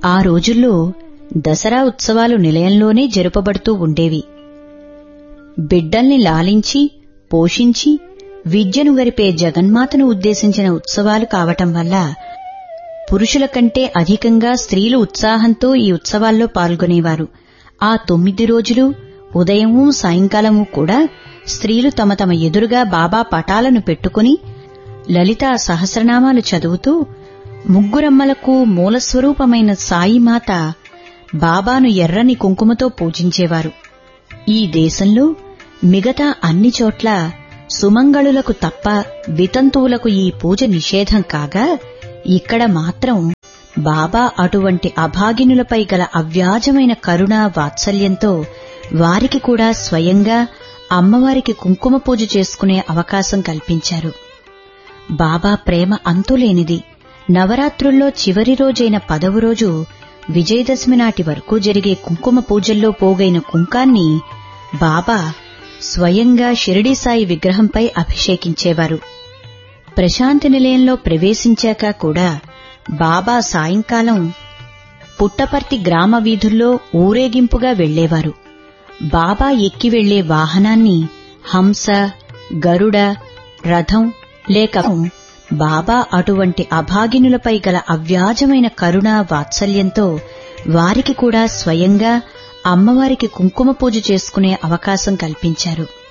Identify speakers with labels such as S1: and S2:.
S1: ఆ రోజుల్లో దసరా ఉత్సవాలు నిలయంలోనే జరుపబడుతూ ఉండేవి బిడ్డల్ని లాలించి పోషించి విద్యను గరిపే జగన్మాతను ఉద్దేశించిన ఉత్సవాలు కావటం వల్ల పురుషుల కంటే అధికంగా స్త్రీలు ఉత్సాహంతో ఈ ఉత్సవాల్లో పాల్గొనేవారు ఆ తొమ్మిది రోజులు ఉదయము సాయంకాలము కూడా స్త్రీలు తమ తమ ఎదురుగా బాబా పటాలను పెట్టుకుని లలితా సహస్రనామాలు చదువుతూ ముగ్గురమ్మలకు మూలస్వరూపమైన సాయిమాత బాబాను ఎర్రని కుంకుమతో పూజించేవారు ఈ దేశంలో మిగతా అన్ని చోట్ల సుమంగళులకు తప్ప వితంతువులకు ఈ పూజ నిషేధం కాగా ఇక్కడ మాత్రం బాబా అటువంటి అభాగినులపై గల అవ్యాజమైన కరుణ వాత్సల్యంతో వారికి కూడా స్వయంగా అమ్మవారికి కుంకుమ పూజ చేసుకునే అవకాశం కల్పించారు బాబా ప్రేమ అంతులేనిది నవరాత్రుల్లో చివరి రోజైన పదవ రోజు విజయదశమి నాటి వరకు జరిగే కుంకుమ పూజల్లో పోగైన కుంకాన్ని బాబా స్వయంగా షిరిడీ సాయి విగ్రహంపై అభిషేకించేవారు ప్రశాంతి నిలయంలో ప్రవేశించాక కూడా బాబా సాయంకాలం పుట్టపర్తి గ్రామ వీధుల్లో ఊరేగింపుగా వెళ్లేవారు బాబా ఎక్కి వెళ్లే వాహనాన్ని హంస గరుడ రథం లేక బాబా అటువంటి అభాగినులపై గల అవ్యాజమైన కరుణ వాత్సల్యంతో వారికి కూడా స్వయంగా అమ్మవారికి కుంకుమ పూజ చేసుకునే అవకాశం కల్పించారు